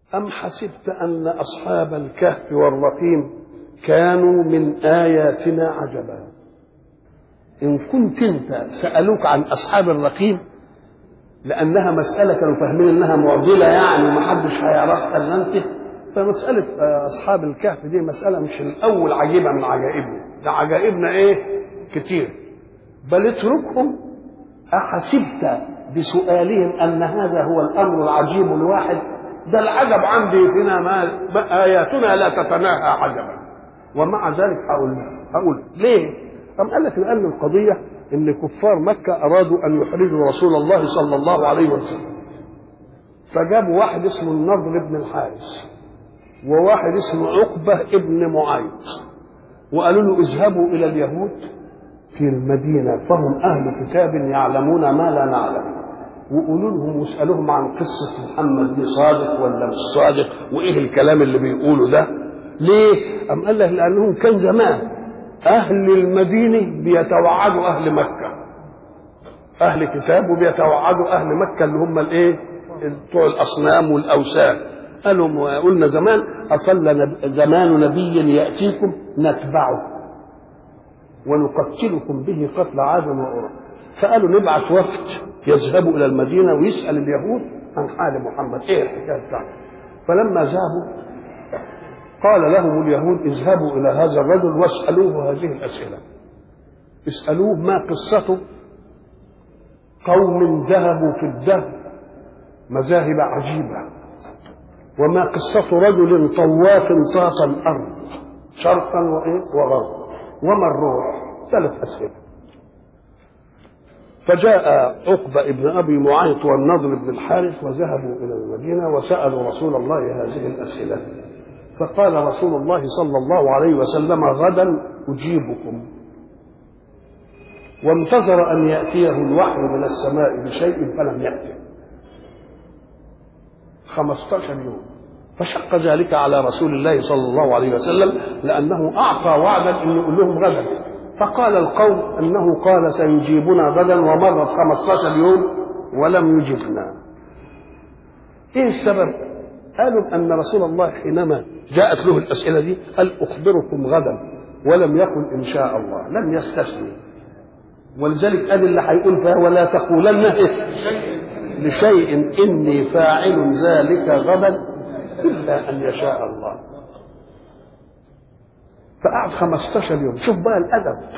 أم حسبت أن أصحاب الكهف والرقيم كانوا من آياتنا عجبا إن كنت أنت سألوك عن أصحاب الرقيم لأنها مسألة كانوا فاهمين إنها معضلة يعني ما حدش هيعرفها إلا أنت فمسألة أصحاب الكهف دي مسألة مش الأول عجيبة من عجائبنا ده عجائبنا إيه كتير بل اتركهم أحسبت بسؤالهم أن هذا هو الأمر العجيب الواحد ده العجب عندي فينا ما آياتنا لا تتناهى عجبا ومع ذلك أقول أقول ليه؟ أم قال لك لأن القضية إن كفار مكة أرادوا أن يحرجوا رسول الله صلى الله عليه وسلم فجابوا واحد اسمه النضر بن الحارث وواحد اسمه عقبة ابن معيط وقالوا له اذهبوا إلى اليهود في المدينة فهم أهل كتاب يعلمون ما لا نعلم وقولوا لهم واسألوهم عن قصة محمد دي صادق ولا مش صادق وإيه الكلام اللي بيقوله ده ليه؟ أم قال لك لأنهم كان زمان أهل المدينة بيتوعدوا أهل مكة أهل كتاب وبيتوعدوا أهل مكة اللي هم الإيه؟ بتوع الأصنام والأوثان قالوا قلنا زمان أطل زمان نبي يأتيكم نتبعه ونقتلكم به قتل عاد وأرى فقالوا نبعث وفد يذهبوا إلى المدينة ويسأل اليهود عن حال محمد إيه الحكاية بتاعته فلما ذهبوا قال لهم اليهود اذهبوا إلى هذا الرجل واسألوه هذه الأسئلة اسألوه ما قصته قوم ذهبوا في الدهر مذاهب عجيبة وما قصة رجل طواف طاف الأرض شرقا وإيه وغربا وما الروح ثلاث أسئلة فجاء عقبة ابن أبي معيط والنضر بن الحارث وذهبوا إلى المدينة وسألوا رسول الله هذه الأسئلة فقال رسول الله صلى الله عليه وسلم غدا أجيبكم وانتظر أن يأتيه الوحي من السماء بشيء فلم يأته 15 يوم فشق ذلك على رسول الله صلى الله عليه وسلم لأنه أعطى وعدا أن يقول لهم غدا فقال القوم أنه قال سيجيبنا غدا ومرت 15 يوم ولم يجبنا إيه السبب؟ قالوا أن رسول الله حينما جاءت له الأسئلة دي قال أخبركم غدا ولم يقل إن شاء الله لم يستثني ولذلك قال اللي هيقول فيها ولا تقولن لشيء إني فاعل ذلك غدا إلا أن يشاء الله فقعد 15 يوم شوف بقى الأدب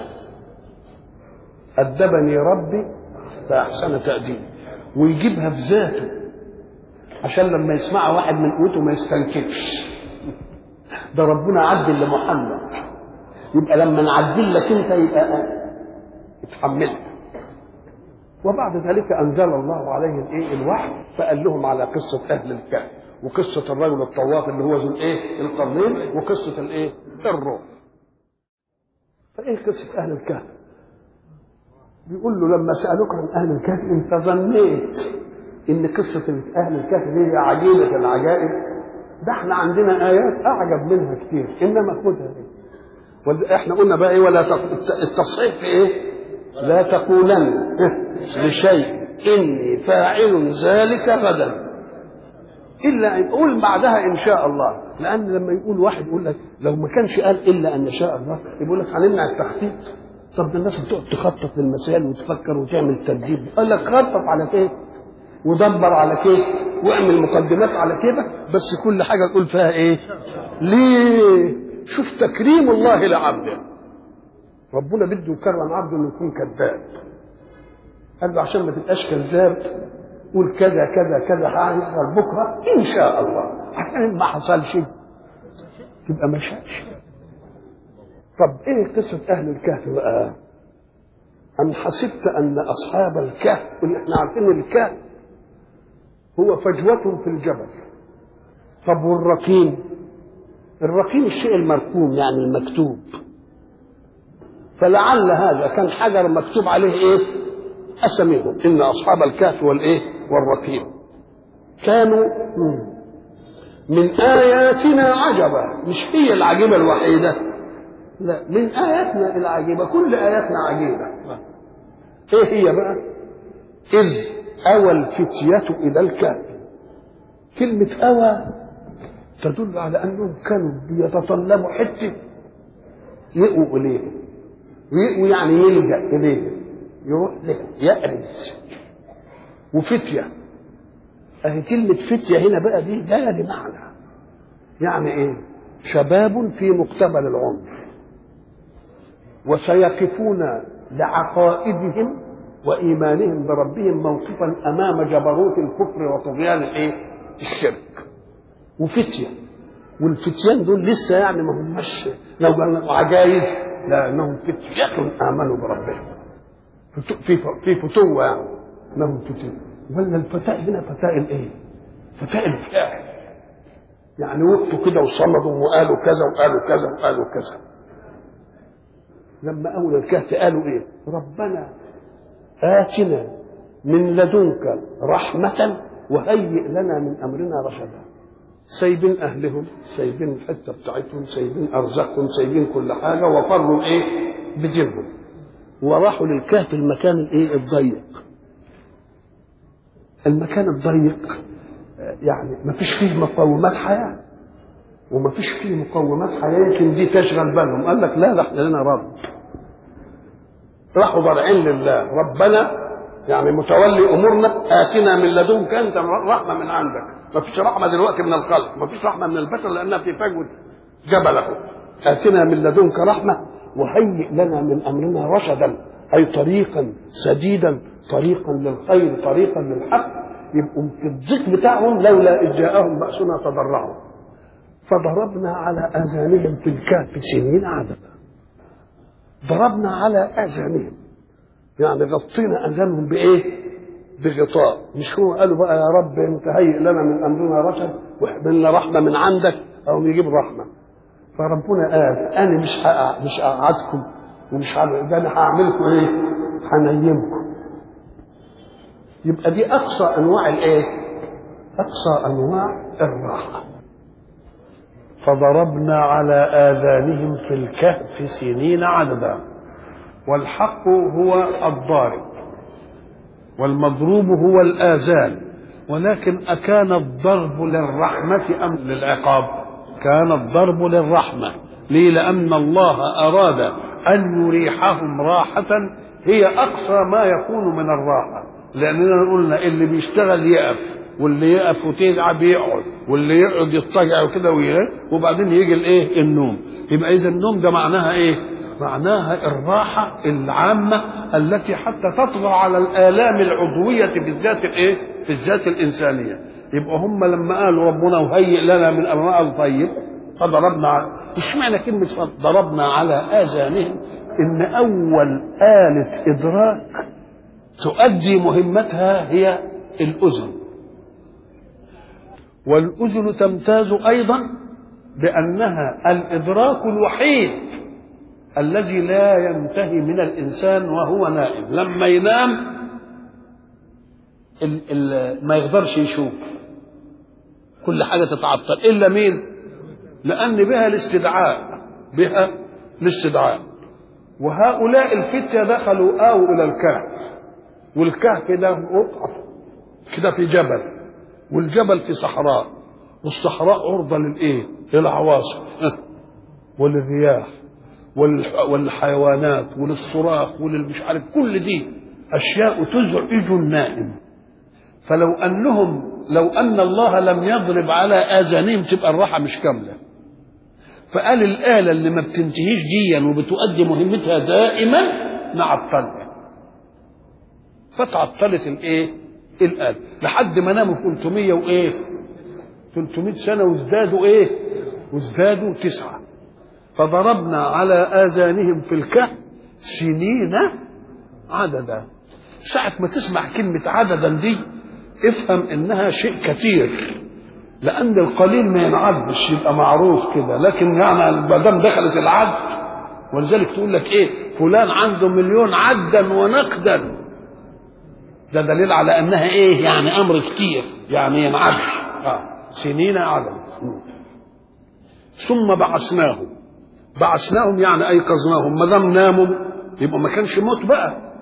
أدبني ربي فأحسن تأديبي ويجيبها بذاته عشان لما يسمعها واحد من قوته ما يستنكفش ده ربنا عدل لمحمد يبقى لما نعدل لك انت يبقى اتحملها وبعد ذلك انزل الله عليه الايه الوحي فقال لهم على قصه اهل الكهف وقصه الرجل الطواف اللي هو ذو الايه القرنين وقصه الايه الروح فايه قصه اهل الكهف بيقول له لما سالوك عن اهل الكهف انت ظنيت ان قصه اهل الكهف دي عجيبه العجائب ده احنا عندنا ايات اعجب منها كتير انما خدها دي احنا قلنا بقى ايه ولا التصحيح في ايه لا تقولن لشيء اني فاعل ذلك غدا الا ان قول بعدها ان شاء الله لان لما يقول واحد يقول لك لو ما كانش قال الا ان شاء الله يقول لك هنمنع التخطيط طب ده الناس بتقعد تخطط للمسائل وتفكر وتعمل ترتيب قال لك خطط على كيف ودبر على كيف واعمل مقدمات على كده بس كل حاجه تقول فيها ايه ليه شوف تكريم الله لعبده ربنا بده يكرم عبده انه يكون كذاب قال له عشان ما تبقاش كذاب قول كذا كذا كذا هيحصل بكره ان شاء الله عشان ما حصلش تبقى ما شاءش طب ايه قصه اهل الكهف بقى ام حسبت ان اصحاب الكهف اللي احنا عارفين الكهف هو فجوة في الجبل طب والرقيم الرقيم الشيء المرقوم يعني المكتوب فلعل هذا كان حجر مكتوب عليه ايه اسميهم ان اصحاب الكهف والايه والرقيم كانوا من اياتنا عجبا مش هي العجيبه الوحيده لا من اياتنا العجيبه كل اياتنا عجيبه ايه هي بقى اذ اوى الفتيه الى الكهف كلمه اوى تدل على انهم كانوا بيتطلبوا حته يقوا اليه ويقوا يعني يلجا اليه يروح له يأرز وفتيه اهي كلمه فتيه هنا بقى دي جايه بمعنى يعني ايه شباب في مقتبل العمر وسيقفون لعقائدهم وايمانهم بربهم موقفا امام جبروت الكفر وطغيان الايه الشرك وفتيه والفتيان دول لسه يعني ما هماش لو قالنا عجايز لا انهم فتية امنوا بربهم في في فتوة يعني انهم فتية ولا الفتاة هنا فتاة الايه؟ فتاة الفاعل يعني وقفوا كده وصمدوا وقالوا كذا وقالوا كذا وقالوا كذا لما اول الكهف قالوا ايه؟ ربنا آتنا من لدنك رحمة وهيئ لنا من أمرنا رشدا سايبين أهلهم سايبين الحتة بتاعتهم سايبين أرزاقهم سايبين كل حاجة وفروا إيه بدينهم وراحوا للكهف المكان الإيه الضيق المكان الضيق يعني ما فيش فيه مقومات حياة وما فيش فيه مقومات حياة يمكن دي تشغل بالهم قال لك لا لا احنا لنا رب راحوا ضارعين لله ربنا يعني متولي امورنا اتنا من لدنك انت رحمه من عندك ما فيش رحمه دلوقتي من الخلق ما فيش رحمه من البشر لانها في فجوه جبل اهو اتنا من لدنك رحمه وهيئ لنا من امرنا رشدا اي طريقا سديدا طريقا للخير طريقا للحق يبقوا في الضيق بتاعهم لولا اذ جاءهم باسنا تضرعوا فضربنا على اذانهم في الكهف سنين عددا ضربنا على اذانهم يعني غطينا اذانهم بايه بغطاء مش هو قالوا بقى يا رب انت هيئ لنا من امرنا رشد واحملنا رحمه من عندك او يجيب رحمه فربنا قال انا مش هقع مش هقعدكم ومش هعمل ده انا هعملكم ايه هنيمكم يبقى دي اقصى انواع الايه اقصى انواع الراحه فضربنا على آذانهم في الكهف سنين عددا والحق هو الضارب والمضروب هو الآذان ولكن أكان الضرب للرحمة أم للعقاب كان الضرب للرحمة ليه لأن الله أراد أن يريحهم راحة هي أقصى ما يكون من الراحة لأننا قلنا اللي بيشتغل يقف واللي يقف وتتعب يقعد واللي يقعد يضطجع وكده وبعدين يجي الايه النوم يبقى اذا النوم ده معناها ايه معناها الراحة العامة التي حتى تطغى على الآلام العضوية بالذات الايه في الذات الإنسانية يبقى هم لما قالوا ربنا وهيئ لنا من أمرنا الطيب فضربنا مش معنى كلمة ضربنا على آذانهم إن أول آلة إدراك تؤدي مهمتها هي الأذن والأذن تمتاز أيضا بأنها الإدراك الوحيد الذي لا ينتهي من الإنسان وهو نائم لما ينام ال ال ما يقدرش يشوف كل حاجة تتعطل إلا مين لأن بها الاستدعاء بها الاستدعاء وهؤلاء الفتية دخلوا آووا إلى الكهف والكهف ده وقف كده في جبل والجبل في صحراء والصحراء عرضة للإيه؟ للعواصف وللرياح والحيوانات وللصراخ وللمش عارف كل دي أشياء تزعج النائم فلو أنهم لو أن الله لم يضرب على آذانهم تبقى الراحة مش كاملة فقال الآلة اللي ما بتنتهيش ديا وبتؤدي مهمتها دائما نعطلها فتعطلت الايه؟ الآلة لحد ما ناموا 300 وايه؟ 300 سنة وازدادوا ايه؟ وازدادوا تسعة فضربنا على آذانهم في الكهف سنين عددا ساعة ما تسمع كلمة عددا دي افهم انها شيء كثير لان القليل ما ينعدش يبقى معروف كده لكن يعني ما دام دخلت العد ولذلك تقول لك ايه فلان عنده مليون عدا ونقدا ده دليل على انها ايه يعني امر كتير يعني ينعدش آه. سنين عدد ثم بعثناهم بعثناهم يعني ايقظناهم ما دام ناموا يبقى ما كانش موت بقى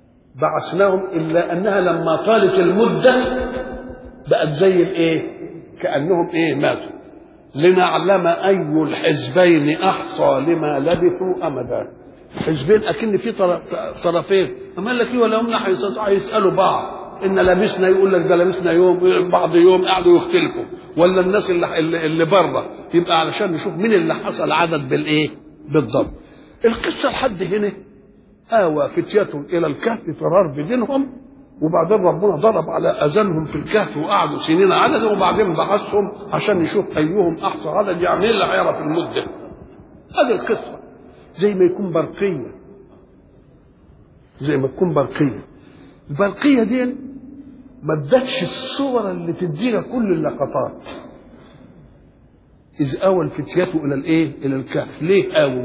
بعثناهم الا انها لما طالت المده بقت زي الايه كانهم ايه ماتوا لنعلم اي الحزبين احصى لما لبثوا امدا حزبين اكن في طرفين اما قال لك ايه ولا هم هيسالوا بعض ان لبسنا يقول لك ده لبسنا يوم بعض يوم قعدوا يختلفوا ولا الناس اللي اللي بره يبقى علشان نشوف مين اللي حصل عدد بالايه بالضبط القصه لحد هنا آوى فتية إلى الكهف فرار بدينهم وبعدين ربنا ضرب على أذانهم في الكهف وقعدوا سنين عددا وبعدين بعثهم عشان يشوف أيهم أحصى عدد يعني إيه اللي هيعرف المدة هذه القصة زي ما يكون برقية زي ما تكون برقية البرقية دي ما ادتش الصور اللي تدينا كل اللقطات إذ آوى الفتية إلى الإيه؟ إلى الكهف ليه آووا؟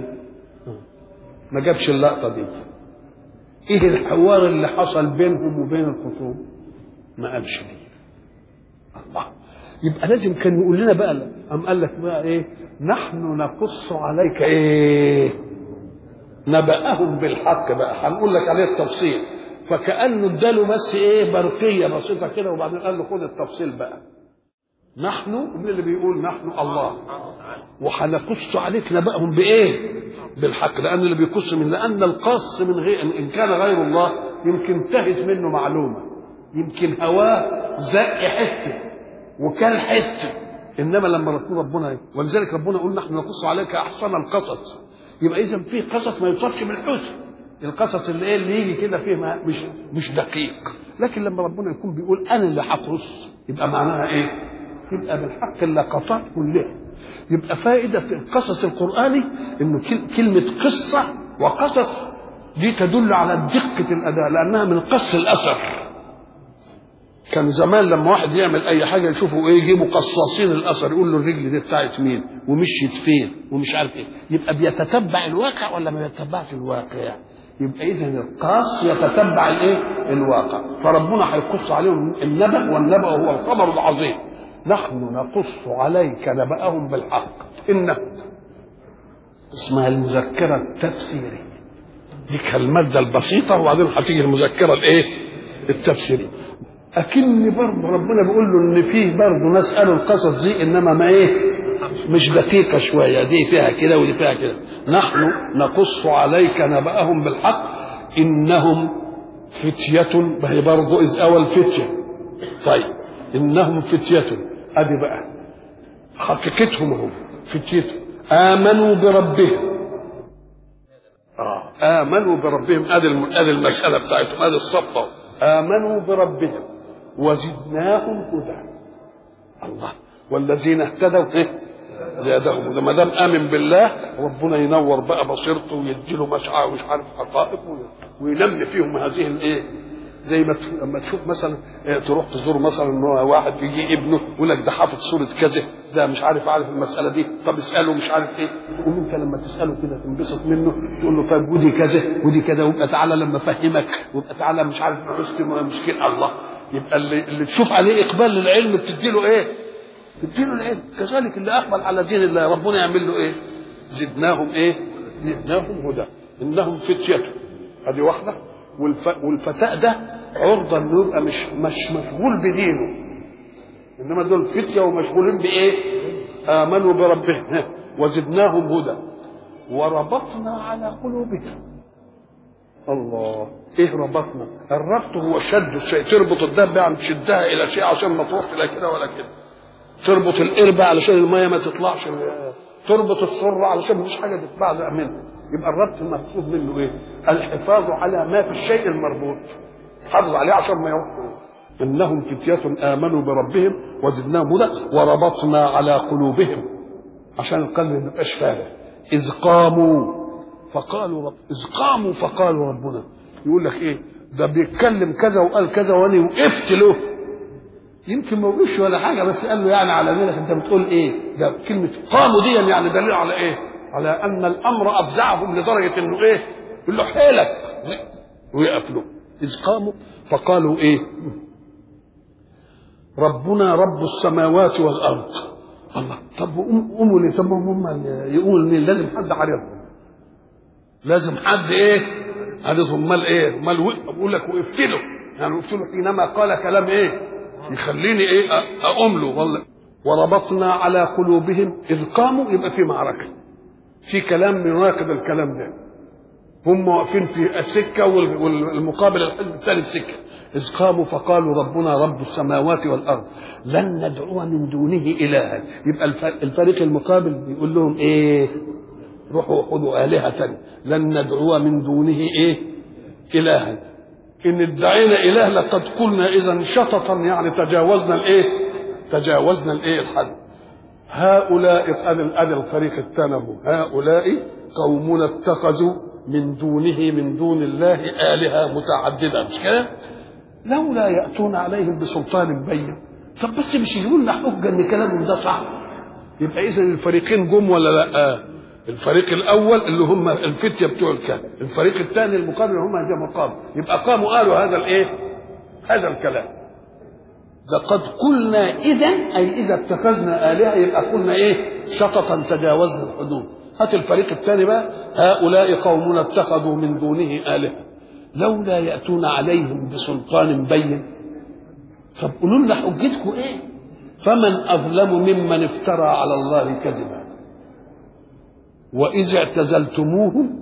ما جابش اللقطة دي ايه الحوار اللي حصل بينهم وبين الخصوم ما قالش دي الله يبقى لازم كان يقول لنا بقى أم قال لك بقى ايه نحن نقص عليك ايه نبأهم بالحق بقى هنقول لك عليه التفصيل فكأنه اداله بس ايه برقية بسيطة كده وبعدين قال له خد التفصيل بقى نحن مين اللي بيقول نحن الله وهنقص عليك نبأهم بايه بالحق لان اللي بيقص من لان القص من غير ان كان غير الله يمكن تهت منه معلومه يمكن هواه زق حته وكل حته انما لما يكون ربنا ولذلك ربنا يقول نحن نقص عليك احسن القصص يبقى اذا في قصص ما يوصفش بالحسن القصص اللي ايه اللي يجي كده فيه مش مش دقيق لكن لما ربنا يكون بيقول انا اللي هقص يبقى معناها ايه؟ يبقى بالحق اللقطات كلها يبقى فائدة في القصص القرآني إنه كلمة قصة وقصص دي تدل على دقة الأداء لأنها من قص الأثر كان زمان لما واحد يعمل أي حاجة يشوفوا إيه يجيبوا قصاصين الأثر يقول له الرجل دي بتاعت مين ومشيت فين ومش عارف إيه يبقى بيتتبع الواقع ولا ما بيتتبعش الواقع يبقى إذا القاص يتتبع الإيه الواقع فربنا هيقص عليهم النبأ والنبأ هو الخبر العظيم نحن نقص عليك نبأهم بالحق إنه اسمها المذكرة التفسيرية دي كالمادة البسيطة وبعدين هتيجي المذكرة الإيه؟ التفسيرية أكن برضه ربنا بيقول له إن فيه برضه ناس قالوا القصص دي إنما ما إيه؟ مش دقيقة شوية دي فيها كده ودي فيها كده نحن نقص عليك نبأهم بالحق إنهم فتية ما هي برضه إذ أوى الفتية طيب إنهم فتية ادي بقى حقيقتهم هم فتيتهم امنوا بربهم آه. امنوا بربهم ادي ادي المساله بتاعتهم ادي الصفه امنوا بربهم وزدناهم هدى الله والذين اهتدوا ايه زادهم وده ما دام امن بالله ربنا ينور بقى بصيرته ويديله مشعر ومش عارف حقائق وينمي فيهم هذه الايه زي ما لما تشوف مثلا تروح تزور مثلا ان واحد يجي ابنه يقول لك ده حافظ سوره كذا ده مش عارف عارف المساله دي طب اساله مش عارف ايه تقوم انت لما تساله كده تنبسط منه تقول له طيب ودي كذا ودي كذا ويبقى تعالى لما افهمك ويبقى تعالى مش عارف عشت مشكله الله يبقى اللي, اللي تشوف عليه اقبال للعلم بتدي له ايه؟ بتدي له العلم كذلك اللي اقبل على دين الله ربنا يعمل له ايه؟ زدناهم ايه؟ زدناهم هدى انهم فتيه هذه واحده والف... والفتاة ده عرضة انه يبقى مش مش مشغول بدينه انما دول فتية ومشغولين بايه؟ آمنوا بربهم وزدناهم هدى وربطنا على قلوبهم الله ايه ربطنا؟ الربط هو شد الشيء تربط الدابة يعني تشدها الى شيء عشان ما تروح لا كده ولا كده تربط القربة علشان المية ما تطلعش تربط السرة علشان مفيش حاجة تتبعزق منها يبقى الربط المقصود منه ايه؟ الحفاظ على ما في الشيء المربوط حافظ عليه عشان ما يروح انهم فتية امنوا بربهم وزدناهم هدى وربطنا على قلوبهم عشان القلب ما يبقاش فارغ اذ قاموا فقالوا رب اذ قاموا فقالوا ربنا يقول لك ايه ده بيتكلم كذا وقال كذا وانا وقفت له يمكن ما قولوش ولا حاجه بس قال له يعني على مالك انت بتقول ايه ده كلمه قاموا دي يعني دليل على ايه على ان الامر افزعهم لدرجه انه ايه يقول له حيلك ويقف له اذ قاموا فقالوا ايه ربنا رب السماوات والارض الله طب قوموا ليه طب هم يقول مين لازم حد عارفهم لازم حد ايه عارفهم امال ايه امال بقول لك وقفت له يعني وقفت له حينما قال كلام ايه يخليني ايه اقوم له والله وربطنا على قلوبهم إذ قاموا يبقى في معركة في كلام يناقض الكلام ده هم واقفين في السكة والمقابل الحزب الثاني في السكة إذ قاموا فقالوا ربنا رب السماوات والأرض لن ندعو من دونه إلها يبقى الفريق المقابل بيقول لهم إيه روحوا خذوا آلهة تانية لن ندعو من دونه إيه إلها إن ادعينا إله لقد قلنا إذا شططا يعني تجاوزنا الإيه تجاوزنا الإيه الحد هؤلاء أدي الفريق الثاني هؤلاء قومون اتخذوا من دونه من دون الله آلهة متعددة مش كده؟ لولا يأتون عليهم بسلطان بين طب بس مش يجيبوا لنا حجة إن كلامهم ده صح يبقى إذا الفريقين جم ولا لا؟ الفريق الأول اللي هم الفتية بتوع الكهف الفريق الثاني المقابل هم هذا مقام يبقى قاموا قالوا هذا الإيه؟ هذا الكلام لقد قلنا إذا أي إذا اتخذنا آلهة يبقى قلنا إيه؟ شططا تجاوزنا الحدود هات الفريق الثاني بقى هؤلاء قومنا اتخذوا من دونه آلهة لولا يأتون عليهم بسلطان بين طب قولوا لنا حجتكم ايه فمن أظلم ممن افترى على الله كذبا وإذ اعتزلتموهم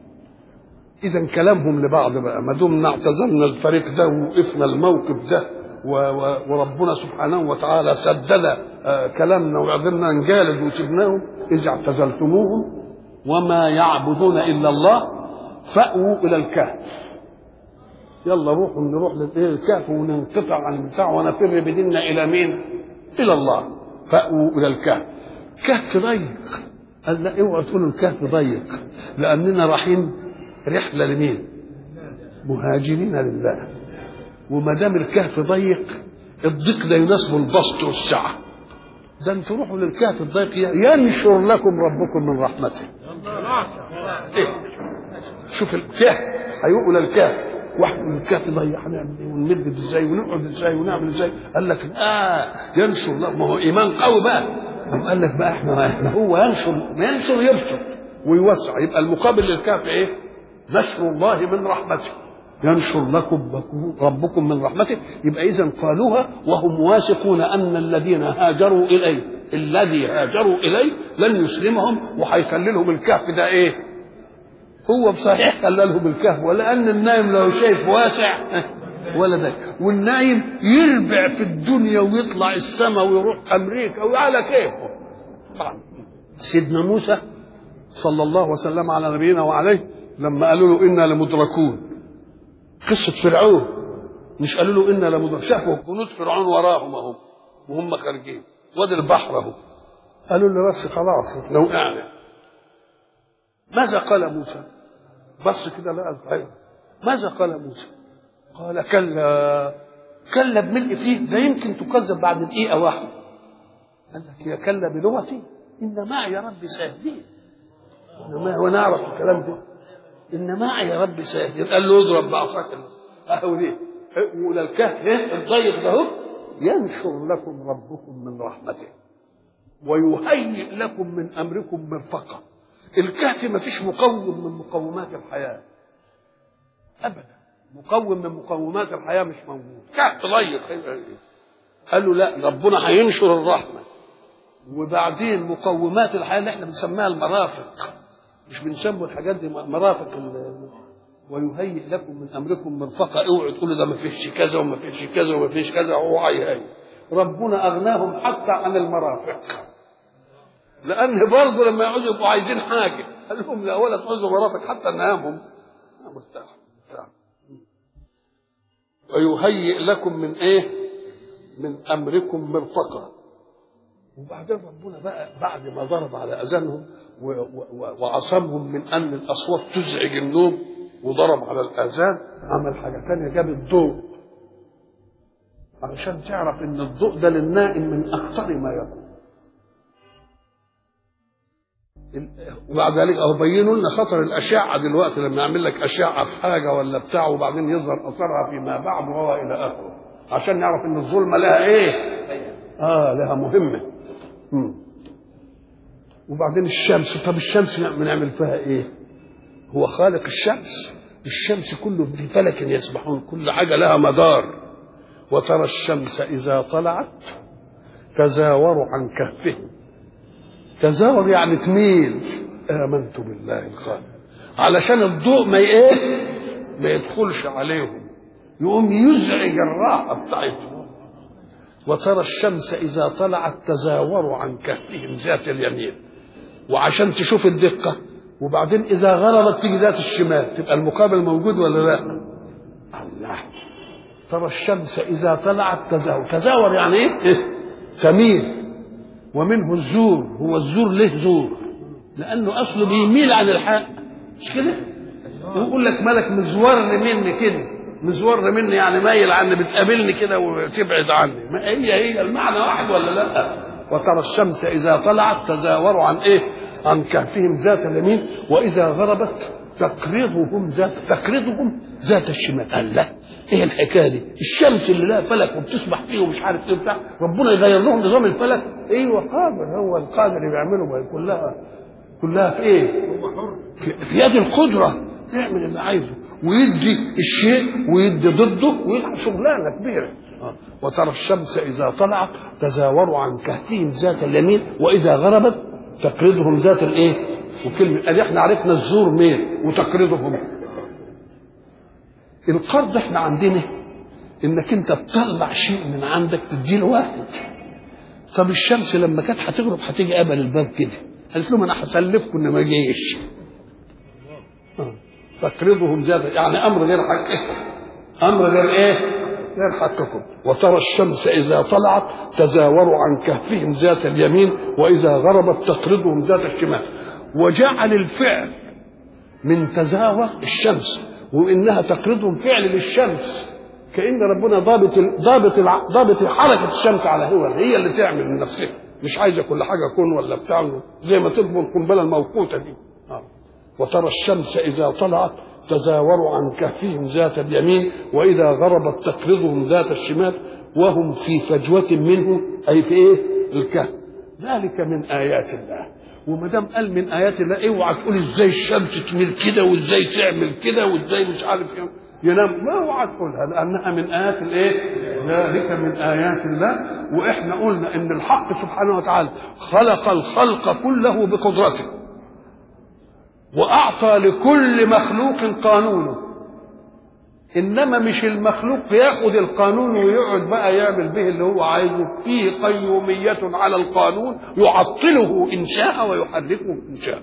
إذا كلامهم لبعض بقى ما دمنا اعتزلنا الفريق ده ووقفنا الموقف ده وربنا سبحانه وتعالى سدد كلامنا وقدرنا نجالد وسبناهم إذ اعتزلتموهم وما يعبدون إلا الله فأووا إلى الكهف يلا روحوا نروح للكهف وننقطع عن البتاع ونفر بديننا إلى مين؟ إلى الله فأووا إلى الكهف كهف ضيق قال لا اوعوا تقولوا الكهف ضيق لأننا رايحين رحلة لمين؟ مهاجرين لله وما دام الكهف ضيق الضيق ده يناسبه البسط والسعه ده انتوا روحوا للكهف الضيق ينشر لكم ربكم من رحمته إيه؟ شوف الكهف هيقوا للكهف واحد من الكهف ضيق هنعمل ايه ونمد ازاي ونقعد ازاي ونعمل ازاي قال لك اه ينشر لا ما هو ايمان قوي بقى قال لك بقى احنا ما هو ينشر ما ينشر يبشر ويوسع يبقى المقابل للكهف ايه؟ نشر الله من رحمته ينشر لكم ربكم من رحمته يبقى اذا قالوها وهم واثقون ان الذين هاجروا اليه الذي هاجروا اليه لن يسلمهم وهيخلي لهم الكهف ده ايه؟ هو بصحيح خلى لهم الكهف ولان النايم لو شايف واسع ولا ده والنايم يربع في الدنيا ويطلع السماء ويروح امريكا وعلى كيفه سيدنا موسى صلى الله وسلم على نبينا وعليه لما قالوا له انا لمدركون قصة فرعون مش قالوا له إنا لمدرك شافوا جنود فرعون وراهم أهم وهم خارجين وادي البحر أهو قالوا له بس خلاص لو أعلى ماذا قال موسى؟ بص كده لقى الطير ماذا قال موسى؟ قال كلا كلا بملء فيه ده يمكن تكذب بعد دقيقة واحدة قال لك يا كلا بلغتي إن معي ربي سيهدين إنما هو نعرف الكلام ده ان معي يا رب سيهدين قال له اضرب بعصاك اهو دي ولا الكهف الضيق ده ينشر لكم ربكم من رحمته ويهيئ لكم من امركم مرفقه الكهف ما فيش مقوم من مقومات الحياه ابدا مقوم من مقومات الحياه مش موجود كهف ضيق قال له لا ربنا هينشر الرحمه وبعدين مقومات الحياه اللي احنا بنسميها المرافق مش بنسموا الحاجات دي مرافق ويهيئ لكم من امركم مرفقه اوعوا تقولوا ده ما فيش كذا وما فيش كذا وما فيش كذا هو هيهيئ ربنا اغناهم حتى عن المرافق لان برضه لما يقعدوا يبقوا عايزين حاجه قال لهم لا ولا تعوزوا مرافق حتى ننامهم مرتاح مرتاح ويهيئ لكم من ايه؟ من امركم مرفقه وبعدين ربنا بقى بعد ما ضرب على اذانهم وعصمهم من ان الاصوات تزعج النوم وضرب على الاذان عمل حاجه ثانيه جاب الضوء علشان تعرف ان الضوء ده للنائم من اخطر ما يكون وبعد ذلك اهو بينوا لنا خطر الاشعه دلوقتي لما يعمل لك اشعه في حاجه ولا بتاع وبعدين يظهر اثرها فيما بعد وهو الى اخره عشان نعرف ان الظلمه لها ايه؟ اه لها مهمه مم. وبعدين الشمس طب الشمس بنعمل فيها ايه هو خالق الشمس الشمس كله في فلك يسبحون كل حاجة لها مدار وترى الشمس إذا طلعت تزاوروا عن كهفهم تزاور يعني تميل آمنت بالله الخالق علشان الضوء ما ايه ما يدخلش عليهم يقوم يزعج الراحة بتاعتهم وترى الشمس إذا طلعت تزاور عن كهفهم ذات اليمين وعشان تشوف الدقة وبعدين إذا غربت تيجي ذات الشمال تبقى المقابل موجود ولا لا؟ الله ترى الشمس إذا طلعت تزاور تزاور يعني إيه؟ تميل ومنه الزور هو الزور ليه زور لأنه أصله بيميل عن الحق مش كده؟ ويقول لك مالك مزور مني كده مزور مني يعني مايل عني بتقابلني كده وتبعد عني ما هي هي المعنى واحد ولا لا وترى الشمس اذا طلعت تزاور عن ايه عن كهفهم ذات اليمين واذا غربت تقرضهم ذات تقرضهم ذات الشمال قال لا ايه الحكايه دي الشمس اللي لها فلك وبتسبح فيه ومش عارف ايه بتاع ربنا يغير لهم نظام الفلك ايوه قادر هو القادر اللي بيعمله ما كلها كلها في ايه في, في يد القدره يعمل اللي عايزه ويدي الشيء ويدي ضده ويلعب شغلانه كبيره وترى الشمس اذا طلعت تزاور عن كهفهم ذات اليمين واذا غربت تقرضهم ذات الايه وكلمه ادي احنا عرفنا الزور مين وتقرضهم القرض احنا عندنا انك انت تطلع شيء من عندك تديه لواحد طب الشمس لما كانت هتغرب هتيجي قبل الباب كده قالت لهم انا هسلفكم ان ما جيش تقرضهم زيادة يعني أمر غير حقكم أمر غير إيه؟ غير حقكم وترى الشمس إذا طلعت تزاور عن كهفهم ذات اليمين وإذا غربت تقرضهم ذات الشمال وجعل الفعل من تزاور الشمس وإنها تقرضهم فعل للشمس كأن ربنا ضابط ضابط ضابط حركة الشمس على هو هي اللي تعمل من نفسها مش عايزة كل حاجة كون ولا بتاع زي ما تطبخ القنبلة الموقوتة دي وترى الشمس إذا طلعت تزاور عن كهفهم ذات اليمين وإذا غربت تقرضهم ذات الشمال وهم في فجوة منه أي في إيه؟ الكهف ذلك من آيات الله وما دام قال من آيات الله اوعى تقول ازاي الشمس تميل كده وازاي تعمل كده وازاي مش عارف ايه ينام ما اوعى تقولها لانها من ايات الايه؟ ذلك من ايات الله واحنا قلنا ان الحق سبحانه وتعالى خلق الخلق كله بقدرته واعطى لكل مخلوق قانونه انما مش المخلوق ياخذ القانون ويقعد بقى يعمل به اللي هو عايزه فيه قيوميه على القانون يعطله ان شاء ويحركه ان شاء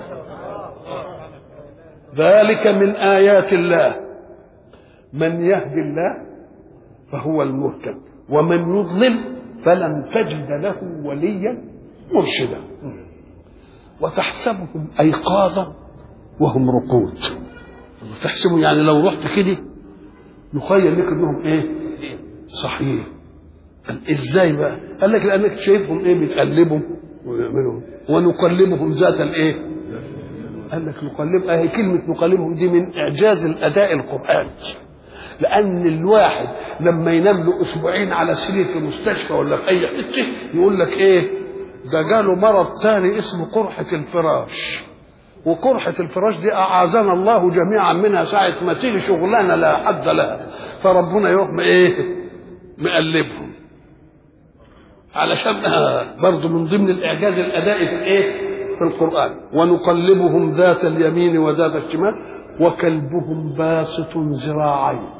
ذلك من ايات الله من يهدي الله فهو المهتد ومن يضلل فلن تجد له وليا مرشدا وتحسبهم ايقاظا وهم رقود تحسبوا يعني لو رحت كده يخيل لك انهم ايه صحيح قال ازاي بقى قال لك لانك شايفهم ايه بيتقلبوا ويعملوا ونقلبهم ذات الايه قال لك نقلب اهي كلمه نقلبهم دي من اعجاز الاداء القراني لان الواحد لما ينام له اسبوعين على سرير في مستشفى ولا في اي حته يقول لك ايه ده جاله مرض تاني اسمه قرحه الفراش وقرحة الفراش دي أعاذنا الله جميعا منها ساعة ما تيجي شغلانة لا حد لها فربنا يروح إيه مقلبهم علشان برضه من ضمن الإعجاز الأدائي في الإيه في القرآن ونقلبهم ذات اليمين وذات الشمال وكلبهم باسط ذراعيه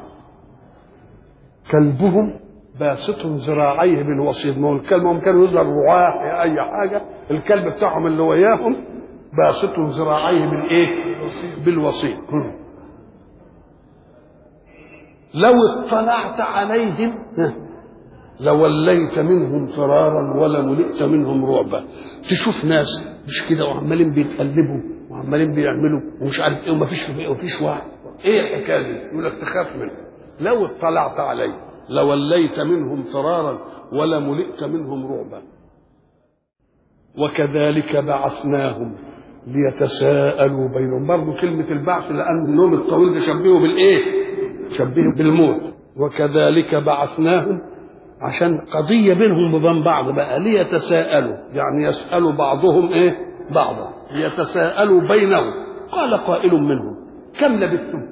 كلبهم باسط ذراعيه بالوسيط ما هو الكلب هم كانوا يظهر رعاة اي حاجه الكلب بتاعهم اللي وياهم باسط ذراعيه بالايه؟ بالوسيط لو اطلعت عليهم لوليت منهم فرارا ولملئت منهم رعبا تشوف ناس مش كده وعمالين بيتقلبوا وعمالين بيعملوا ومش عارف ايه ومفيش ومفيش وعي ايه الحكايه دي؟ يقول لك تخاف منه لو اطلعت عليه لوليت منهم فرارا ولملئت منهم رعبا وكذلك بعثناهم ليتساءلوا بينهم برضه كلمة البعث لأن النوم الطويل ده شبهه بالإيه؟ شبهه بالموت وكذلك بعثناهم عشان قضية بينهم وبين بعض بقى ليتساءلوا يعني يسألوا بعضهم إيه؟ بعضا ليتساءلوا بينهم قال قائل منهم كم لبثتم؟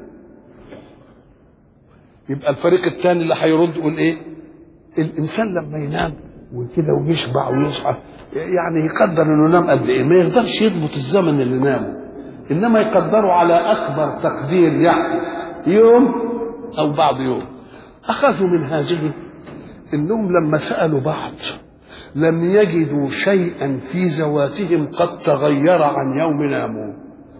يبقى الفريق الثاني اللي هيرد يقول إيه؟ الإنسان لما ينام وكده ويشبع ويصحى يعني يقدر انه نام قد ايه ما يقدرش يضبط الزمن اللي نامه انما يقدره على اكبر تقدير يحدث يوم او بعض يوم اخذوا من هذه انهم لما سالوا بعض لم يجدوا شيئا في ذواتهم قد تغير عن يوم ناموا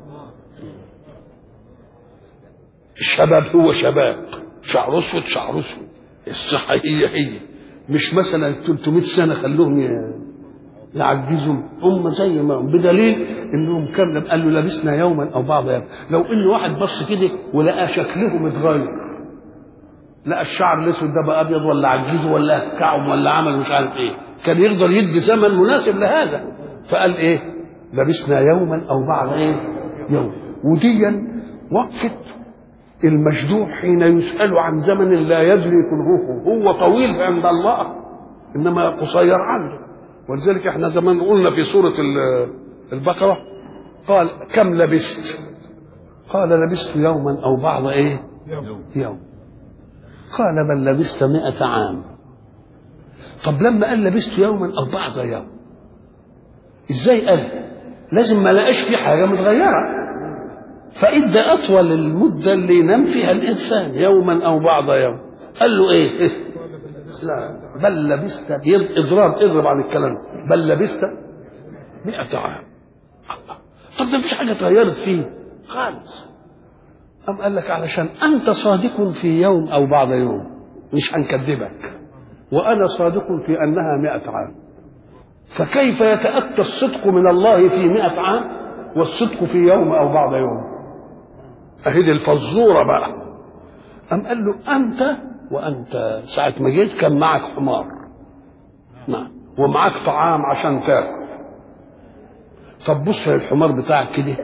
الشباب هو شباب شعر اسود شعر اسود الصحه هي هي مش مثلا 300 سنه خلوهم يعجزوا هم زي ما هم بدليل انهم كان قالوا لبسنا يوما او بعض يوم لو ان واحد بص كده ولقى شكلهم اتغير لقى الشعر الاسود ده بقى ابيض ولا عجزه ولا كعم ولا عمل مش عارف ايه كان يقدر يدي زمن مناسب لهذا فقال ايه لبسنا يوما او بعض ايه يوم وديا وقفت المجدوع حين يسأل عن زمن لا يدري كنهه هو طويل عند الله إنما قصير عنده ولذلك احنا زمان قلنا في سورة البقرة قال كم لبست قال لبست يوما أو بعض إيه يوم, يوم. قال بل لبست مئة عام طب لما قال لبست يوما أو بعض يوم ازاي قال لازم ما لقاش في حاجة متغيرة فإدى أطول المدة اللي ينام فيها الإنسان يوما أو بعض يوم قال له إيه؟ لا بل لبست إضراب اضرب عن الكلام بل لبست مئة عام طب ده مفيش حاجة اتغيرت فيه خالص أم قال لك علشان أنت صادق في يوم أو بعض يوم مش هنكذبك وأنا صادق في أنها مئة عام فكيف يتأتى الصدق من الله في مئة عام والصدق في يوم أو بعض يوم اهي دي الفزوره بقى قام قال له انت وانت ساعه ما جيت كان معك حمار نعم ومعك طعام عشان تاكل طب بص للحمار بتاعك كده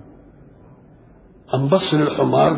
قام بص للحمار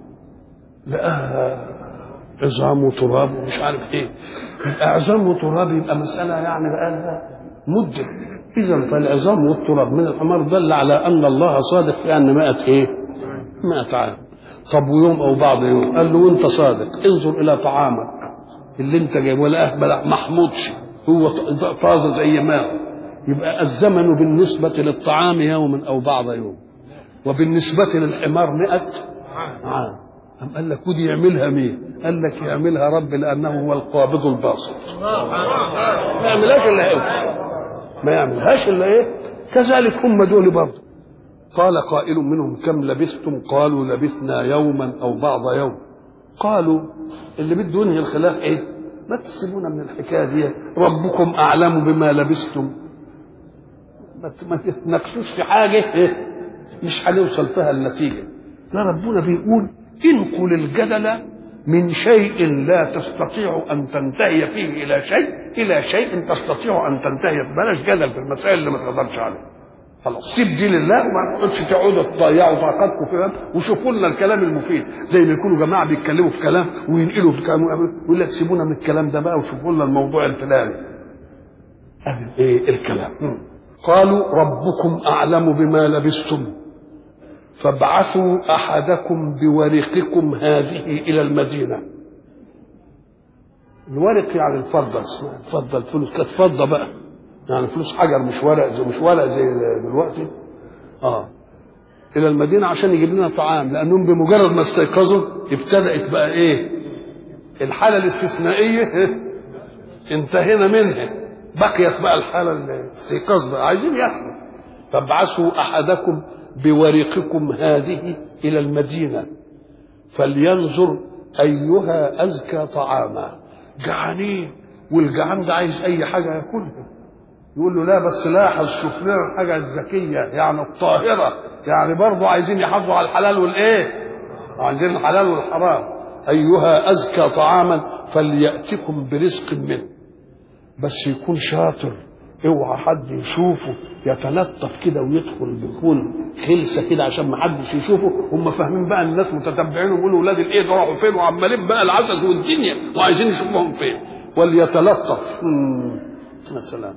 لقاها عظام وتراب ومش عارف ايه العظام وتراب يبقى مساله يعني بقالها مده اذا فالعظام والتراب من الحمار دل على ان الله صادق في ان مئة ايه مئة عام طب ويوم او بعض يوم قال له وانت صادق انظر الى طعامك اللي انت جايبه ولا اهبل محمودش هو طازه زي ما هو يبقى الزمن بالنسبة للطعام يوم أو بعض يوم وبالنسبة للحمار مئة عام أم قال لك ودي يعملها مين؟ قال لك يعملها رب لأنه هو القابض الباسط ما يعملهاش إلا هو ما يعملهاش إلا إيه؟ كذلك هم دول برضه قال قائل منهم كم لبثتم قالوا لبثنا يوما او بعض يوم قالوا اللي بده ينهي الخلاف ايه ما تسيبونا من الحكايه دي ربكم اعلم بما لبثتم ما تتناقشوش في حاجه إيه؟ مش هنوصل فيها النتيجه ده ربنا بيقول انقل الجدل من شيء لا تستطيع ان تنتهي فيه الى شيء الى شيء تستطيع ان تنتهي بلاش جدل في المسائل اللي ما تقدرش عليها خلاص سيب دي لله وما تقعدش تقعدوا تضيعوا طاقتكم في وشوفوا لنا الكلام المفيد زي ما يكونوا جماعه بيتكلموا في كلام وينقلوا في كلام يقول لك سيبونا من الكلام ده بقى وشوفوا لنا الموضوع الفلاني ايه الكلام قالوا ربكم اعلم بما لبستم فابعثوا احدكم بورقكم هذه الى المدينه الورق يعني الفضه اسمها الفضه الفلوس كانت فضه بقى يعني فلوس حجر مش ورق زي مش ورق زي دلوقتي اه الى المدينه عشان يجيب لنا طعام لانهم بمجرد ما استيقظوا ابتدات بقى ايه الحاله الاستثنائيه انتهينا منها بقيت بقى الحاله الاستيقاظ بقى عايزين ياكلوا فابعثوا احدكم بورقكم هذه الى المدينه فلينظر ايها ازكى طعاما جعانين والجعان ده عايز اي حاجه ياكلها يقول له لا بس لاحظ شوف لنا الحاجه الذكيه يعني الطاهره يعني برضه عايزين يحافظوا على الحلال والايه؟ عايزين الحلال والحرام ايها ازكى طعاما فلياتكم برزق منه بس يكون شاطر اوعى حد يشوفه يتلطف كده ويدخل بيكون خلسه كده عشان ما حدش يشوفه هم فاهمين بقى الناس متتبعين ويقولوا ولاد الايه ده راحوا فين وعمالين بقى العسل والدنيا وعايزين يشوفوهم فين وليتلطف يا سلام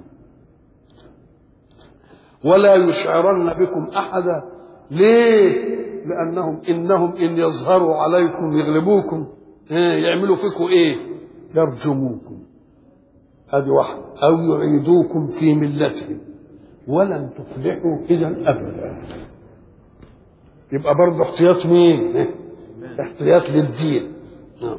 ولا يشعرن بكم احدا ليه لانهم انهم ان يظهروا عليكم يغلبوكم إيه يعملوا فيكم ايه يرجموكم هذه واحدة أو يعيدوكم في ملتهم ولن تفلحوا إذا أبدا يبقى برضه احتياط مين؟ احتياط للدين نعم.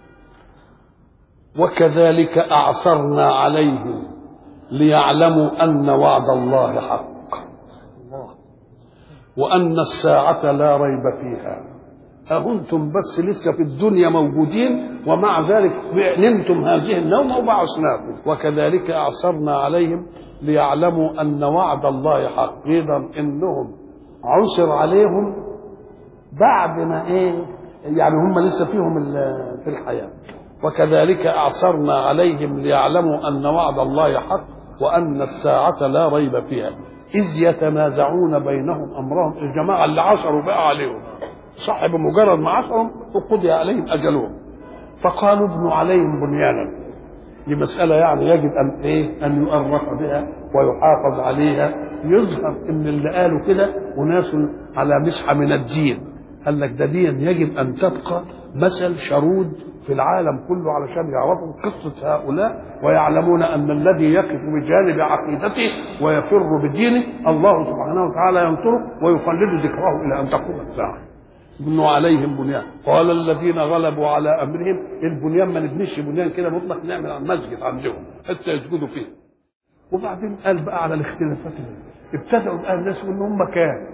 وكذلك أعثرنا عليهم ليعلموا أن وعد الله حق وأن الساعة لا ريب فيها أهنتم بس لسه في الدنيا موجودين ومع ذلك نمتم هذه النوم وبعثناكم وكذلك أعثرنا عليهم ليعلموا أن وعد الله حق أيضا إنهم عثر عليهم بعد ما إيه يعني هم لسه فيهم في الحياة وكذلك أعثرنا عليهم ليعلموا أن وعد الله حق وأن الساعة لا ريب فيها إذ يتنازعون بينهم أمرهم الجماعة اللي عصروا بقى عليهم صح بمجرد ما عصرهم وقضي عليهم أجلهم فقالوا ابنوا عليهم بنيانا دي مسألة يعني يجب أن إيه أن يؤرخ بها ويحافظ عليها يظهر إن اللي قالوا كده أناس على مسحة من الدين قال لك ده دين يجب أن تبقى مثل شرود في العالم كله علشان يعرفوا قصة هؤلاء ويعلمون أن الذي يقف بجانب عقيدته ويفر بدينه الله سبحانه وتعالى ينصره ويخلد ذكره إلى أن تقوم الساعة بنوا عليهم بنيان قال الذين غلبوا على أمرهم البنيان ما نبنيش بنيان كده مطلق نعمل مسجد عندهم حتى يسجدوا فيه وبعدين قال بقى على الاختلافات ابتدأوا بقى الناس ان هم كان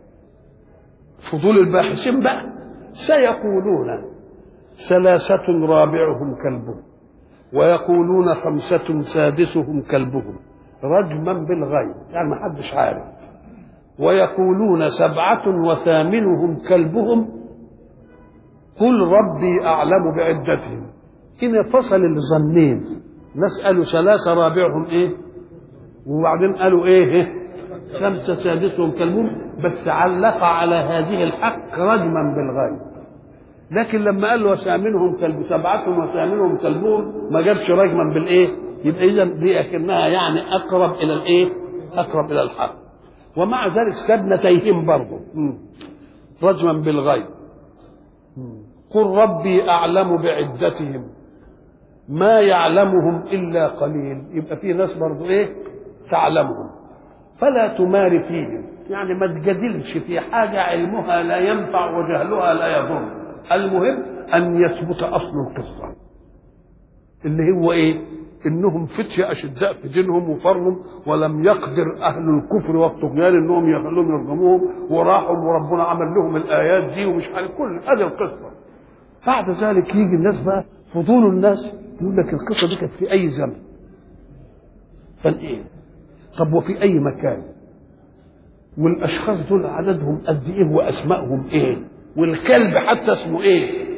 فضول الباحثين بقى سيقولون ثلاثة رابعهم كلبهم ويقولون خمسة سادسهم كلبهم رجما بالغيب يعني ما حدش عارف ويقولون سبعة وثامنهم كلبهم قل ربي أعلم بعدتهم هنا فصل الظنين ناس قالوا ثلاثة رابعهم إيه وبعدين قالوا إيه خمسة سادسهم كلبهم بس علق على هذه الحق رجما بالغيب لكن لما قال له وثامنهم كلب سبعة وثامنهم كلبهم ما جابش رجما بالايه؟ يبقى اذا دي اكنها يعني اقرب الى الايه؟ اقرب الى الحق. ومع ذلك ساب نتيهم برضه رجما بالغيب. قل ربي اعلم بعدتهم ما يعلمهم الا قليل يبقى في ناس برضه ايه؟ تعلمهم فلا تمار فيهم يعني ما تجادلش في حاجه علمها لا ينفع وجهلها لا يضر المهم ان يثبت اصل القصه اللي هو ايه انهم فتية اشداء في دينهم وفرهم ولم يقدر اهل الكفر والطغيان انهم يخلوهم يرجموهم وراحوا وربنا عمل لهم الايات دي ومش عارف كل هذه القصه بعد ذلك يجي الناس بقى فضول الناس يقول لك القصه دي كانت في اي زمن فالايه طب وفي اي مكان والاشخاص دول عددهم قد ايه واسمائهم ايه والكلب حتى اسمه ايه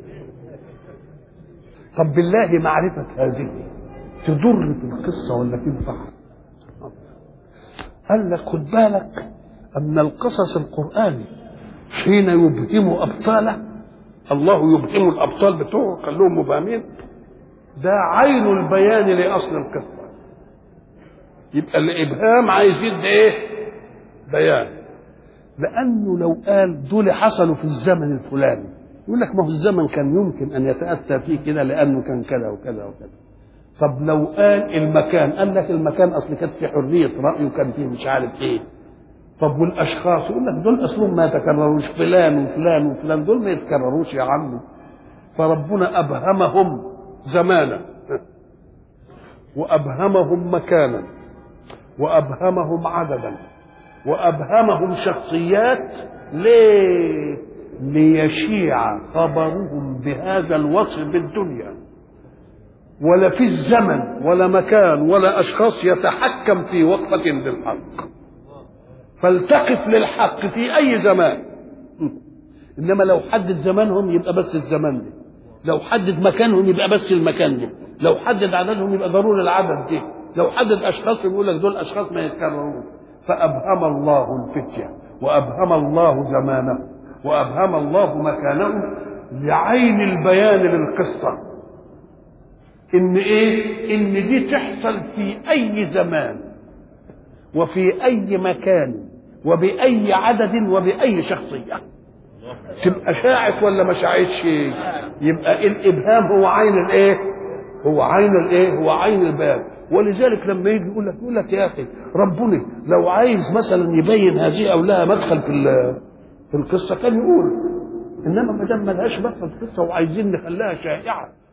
طب بالله معرفة هذه تضر في القصة ولا تنفع قال لك خد بالك أن القصص القرآني حين يبهم أبطاله الله يبهم الأبطال بتوعه خلوهم مبهمين ده عين البيان لأصل القصة يبقى الإبهام عايز يدي إيه؟ بيان لانه لو قال دول حصلوا في الزمن الفلاني يقول لك ما هو الزمن كان يمكن ان يتاتى فيه كده لانه كان كذا وكذا وكذا طب لو قال المكان قال لك المكان اصل كانت في حريه راي وكان فيه مش عارف ايه طب والاشخاص يقول لك دول اصلهم ما يتكرروش فلان وفلان وفلان دول ما يتكرروش يا عمي فربنا ابهمهم زمانا وابهمهم مكانا وابهمهم عددا وابهمهم شخصيات ليه ليشيع خبرهم بهذا الوصف بالدنيا ولا في الزمن ولا مكان ولا اشخاص يتحكم في وقفه للحق فالتقف للحق في اي زمان انما لو حدد زمانهم يبقى بس الزمان ده لو حدد مكانهم يبقى بس المكان ده لو حدد عددهم يبقى ضروري العدد ده لو حدد اشخاص يقول لك دول اشخاص ما يتكررون فابهم الله الفتيه وابهم الله زمانه وابهم الله مكانه لعين البيان للقصه ان ايه ان دي تحصل في اي زمان وفي اي مكان وباي عدد وباي شخصيه تبقى شاعت ولا ما شاعتش يبقى الابهام هو عين الايه هو عين الايه هو عين الباب ولذلك لما يجي يقول لك يقول لك يا اخي ربنا لو عايز مثلا يبين هذه او لها مدخل في في القصه كان يقول انما ما دام ملهاش مدخل في القصه وعايزين نخليها شائعه